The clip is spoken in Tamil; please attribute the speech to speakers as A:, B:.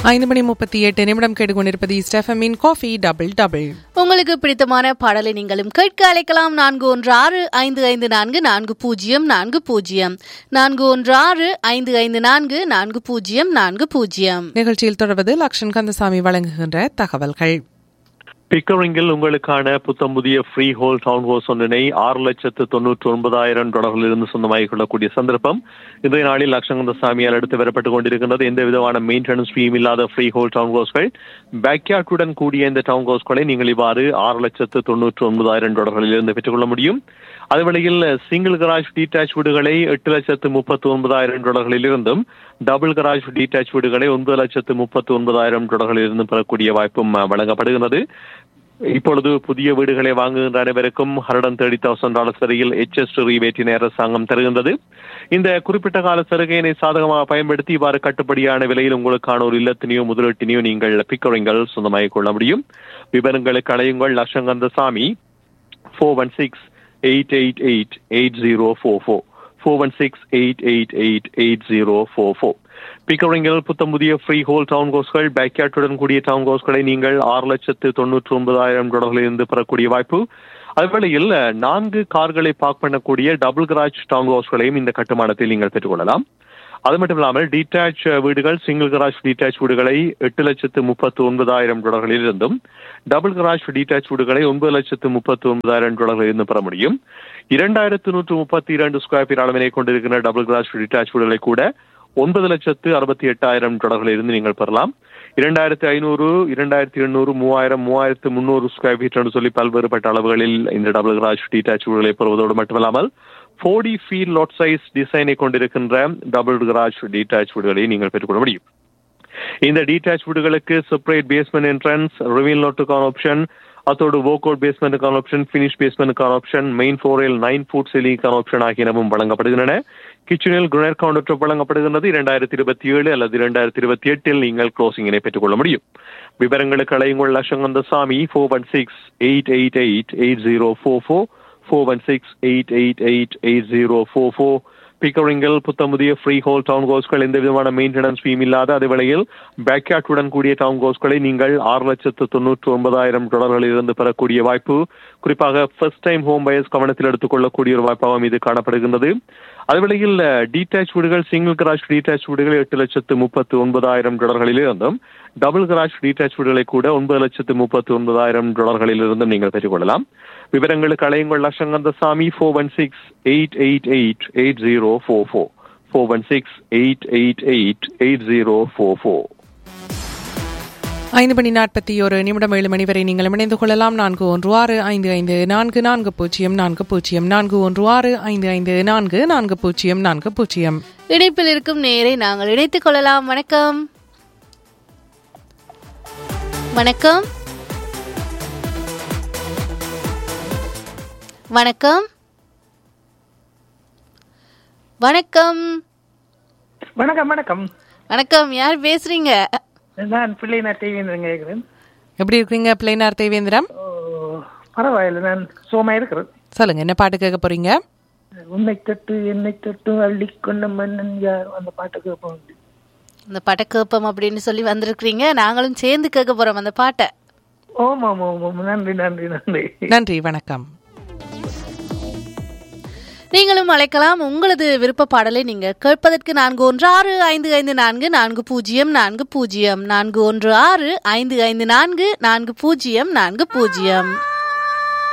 A: ஐந்து மணி முப்பத்தி எட்டு நிமிடம் கேட்டுக்கொண்டிருப்பது ஸ்டெஃபமின் காஃபி டபுள் டபுள்
B: உங்களுக்கு பிடித்தமான பாடலை நீங்களும் கேட்க அழைக்கலாம் நான்கு ஒன்று ஆறு ஐந்து ஐந்து நான்கு நான்கு பூஜ்ஜியம் நான்கு பூஜ்ஜியம் நான்கு ஒன்று ஆறு ஐந்து ஐந்து நான்கு நான்கு பூஜ்ஜியம் நான்கு பூஜ்ஜியம்
A: நிகழ்ச்சியில் தொடர்வது லக்ஷன் கந்தசாமி வழங்குகின்ற தகவல்கள்
C: பிக்கரிங்கில் உங்களுக்கான புத்தம் புதிய ஃப்ரீ ஹோல் டவுன் ஹவுஸ் ஒன்றினை ஆறு லட்சத்து தொண்ணூற்றி ஒன்பதாயிரம் டாலர்களிலிருந்து சொந்தமாகிக் கொள்ளக்கூடிய சந்தர்ப்பம் இன்றைய நாளில் லட்சங்கந்த சாமியால் எடுத்து வரப்பட்டுக் கொண்டிருக்கின்றது எந்த விதமான மெயின்டெனன்ஸ் ஃபீம் இல்லாத ஃப்ரீ ஹோல் டவுன் ஹவுஸ்கள் பேக்யார்டுடன் கூடிய இந்த டவுன் ஹவுஸ்களை நீங்கள் இவ்வாறு ஆறு லட்சத்து தொண்ணூற்றி ஒன்பதாயிரம் டாலர்களிலிருந்து பெற்றுக்கொள்ள முடியும் அதுவேளையில் சிங்கிள் கராஜ் டீடாச் வீடுகளை எட்டு லட்சத்து முப்பத்தி ஒன்பதாயிரம் டாலர்களிலிருந்தும் டபுள் கராஜ் டீடாச் வீடுகளை ஒன்பது லட்சத்து முப்பத்தி ஒன்பதாயிரம் டாலர்களிலிருந்து பெறக்கூடிய வாய்ப்பும் அஹ், வழங்கப்படுகிறது இப்பொழுது புதிய வீடுகளை வாங்குகின்ற அனைவருக்கும் ஹண்ட்ரட் தேர்ட்டி தௌசண்ட் டாலர்ஸ் வரையில் எச்எஸ் ரீவேட்டினை அரசாங்கம் தருகின்றது இந்த குறிப்பிட்ட கால சலுகையினை சாதகமாக பயன்படுத்தி இவ்வாறு கட்டுப்படியான விலையில் உங்களுக்கான ஒரு இல்லத்தினையோ முதலீட்டினையோ நீங்கள் பிக்கரிங்கள் சொந்தமாகிக் கொள்ள முடியும் விவரங்களுக்கு அழையுங்கள் லட்சங்கந்த சாமி four one six eight eight eight eight zero four four four one six eight eight eight eight zero four four பிக்கரிங்கில் புத்தம் புதிய ஃப்ரீ ஹோல் டவுன் கோஸ்கள் பேக்யார்டுடன் கூடிய டவுன் கோஸ்களை நீங்கள் ஆறு லட்சத்து தொண்ணூற்றி ஒன்பதாயிரம் டாலர்களிலிருந்து பெறக்கூடிய வாய்ப்பு அதுவேளையில் நான்கு கார்களை பார்க் பண்ணக்கூடிய டபுள் கராஜ் டவுன் ஹவுஸ்களையும் இந்த கட்டுமானத்தில் நீங்கள் பெற்றுக்கொள்ளலாம் அது மட்டும் இல்லாமல் டீடாச் வீடுகள் சிங்கிள் கராஜ் டீடாச் வீடுகளை எட்டு லட்சத்து முப்பத்து ஒன்பதாயிரம் டாலர்களில் இருந்தும் டபுள் கராஜ் டீடாச் வீடுகளை ஒன்பது லட்சத்து முப்பத்து ஒன்பதாயிரம் டாலர்களில் இருந்து பெற முடியும் இரண்டாயிரத்து நூற்று முப்பத்தி இரண்டு ஸ்கொயர் ஃபீட் அளவினை கொண்டிருக்கிற டபுள் கராஜ் டீடாச் வீடுகளை கூட ஒன்பது லட்சத்து அறுபத்தி எட்டாயிரம் டாலர்களில் இருந்து நீங்கள் பெறலாம் இரண்டாயிரத்தி ஐநூறு இரண்டாயிரத்தி எண்ணூறு மூவாயிரம் மூவாயிரத்து முந்நூறு ஸ்கொயர் ஃபீட் என்று சொல்லி பல்வேறுபட்ட அளவுகளில் இந்த டபுள் கராஜ் டீடாச் வீடுகளை பெறுவதோடு மட்டுமல்லாமல் ஃபோர்டி ஃபீல் லாட் சைஸ் டிசைனை கொண்டிருக்கின்ற டபுள் கராஜ் டீடாச் வீடுகளை நீங்கள் பெற்றுக்கொள்ள முடியும் இந்த டீடாச் வீடுகளுக்கு செப்பரேட் பேஸ்மெண்ட் என்ட்ரன்ஸ் ரிவீல் நோட்டுக்கான ஆப்ஷன் அதோடு வோக் அவுட் பேஸ்மெண்ட்டுக்கான ஆப்ஷன் ஃபினிஷ் பேஸ்மெண்ட்டுக்கான ஆப்ஷன் மெயின் ஃபோரில் நைன் ஃபுட் செலிங்கான ஆப்ஷன் ஆகியனவும் வழங்கப்படுகின்றன கிச்சனில் குணர் கவுண்டர் வழங்கப்படுகின்றது இரண்டாயிரத்தி இருபத்தி ஏழு அல்லது இரண்டாயிரத்தி இருபத்தி எட்டில் நீங்கள் க்ளோசிங்கினை பெற்றுக்கொள்ள முடியும் விவரங்களுக்கு அழையுங்கள் லட்சங்கந்த சாமி four one six eight eight eight eight zero four four four one six eight eight eight eight zero four four பிக்கரிங்கில் புத்தமுதிய ஃப்ரீ ஹோல் டவுன் கோஸ்கள் எந்த விதமான மெயின்டெனன்ஸ் ஃபீம் இல்லாத அதே வேளையில் பேக்யார்டுடன் கூடிய டவுன் கோஸ்களை நீங்கள் ஆறு லட்சத்து தொண்ணூற்று ஒன்பதாயிரம் டாலர்களில் இருந்து பெறக்கூடிய வாய்ப்பு குறிப்பாக ஃபர்ஸ்ட் டைம் ஹோம் பயர்ஸ் கவனத்தில் எடுத்துக்கொள்ளக்கூடிய ஒரு வாய்ப்பாகவும் இது காணப்படுகின்றது அதுவேளையில் டீடாச் வீடுகள் சிங்கிள் கராஜ் டீடாச் வீடுகள் எட்டு லட்சத்து முப்பத்து ஒன்பதாயிரம் டாலர்களில் இருந்தும் டபுள் கராஜ் டீடாச் வீடுகளை கூட ஒன்பது லட்சத்து முப்பத்து ஒன்பதாயிரம் டாலர்களில் இருந்தும் நீங்கள் பெற்றுக்கொள்ளலாம் விவரங்களுக்கு அழையுங்கள் லட்சங்கந்த சாமி four one six eight eight eight eight zero four four four one six eight eight eight eight zero four four
A: ஐந்து மணி நாற்பத்தி ஒரு நிமிடம் ஏழு மணி வரை நீங்கள் இணைந்து கொள்ளலாம் நான்கு ஒன்று ஆறு ஐந்து ஐந்து நான்கு நான்கு பூஜ்ஜியம் நான்கு பூஜ்ஜியம் நான்கு ஒன்று ஆறு ஐந்து ஐந்து நான்கு நான்கு பூஜ்ஜியம் நான்கு பூஜ்ஜியம்
B: இணைப்பில் இருக்கும் நேரை நாங்கள் இணைத்துக் கொள்ளலாம் வணக்கம் வணக்கம் வணக்கம் வணக்கம்
D: வணக்கம் வணக்கம்
B: வணக்கம் யார் பேசுறீங்க
D: நான் பிள்ளை நான் டிவின்னு கேட்குறேன்
A: எப்படி இருக்கீங்க பிள்ளைனார் தேவேந்திரம்
D: ஓ, பரவாயில்லை நான் சோமா இருக்கிறேன்
A: சொல்லுங்க என்ன பாட்டு கேட்க போறீங்க
D: உன்னை தொட்டு என்னை தொட்டு அள்ளி கொண்ட மன்னன் யார் அந்த பாட்டை கேட்போம்
B: இந்த பாட்டை கேட்போம் அப்படின்னு சொல்லி வந்திருக்கிறீங்க நாங்களும் சேர்ந்து கேட்க போறோம் அந்த பாட்டை
D: ஓம் ஆமாம் ஓம் நன்றி நன்றி நன்றி
A: நன்றி வணக்கம்
B: நீங்களும் அழைக்கலாம் உங்களது விருப்ப பாடலை நீங்க கேட்பதற்கு நான்கு ஒன்று ஆறு ஐந்து ஐந்து நான்கு நான்கு பூஜ்ஜியம் நான்கு பூஜ்ஜியம் நான்கு ஒன்று ஆறு ஐந்து ஐந்து நான்கு நான்கு பூஜ்ஜியம் நான்கு பூஜ்ஜியம்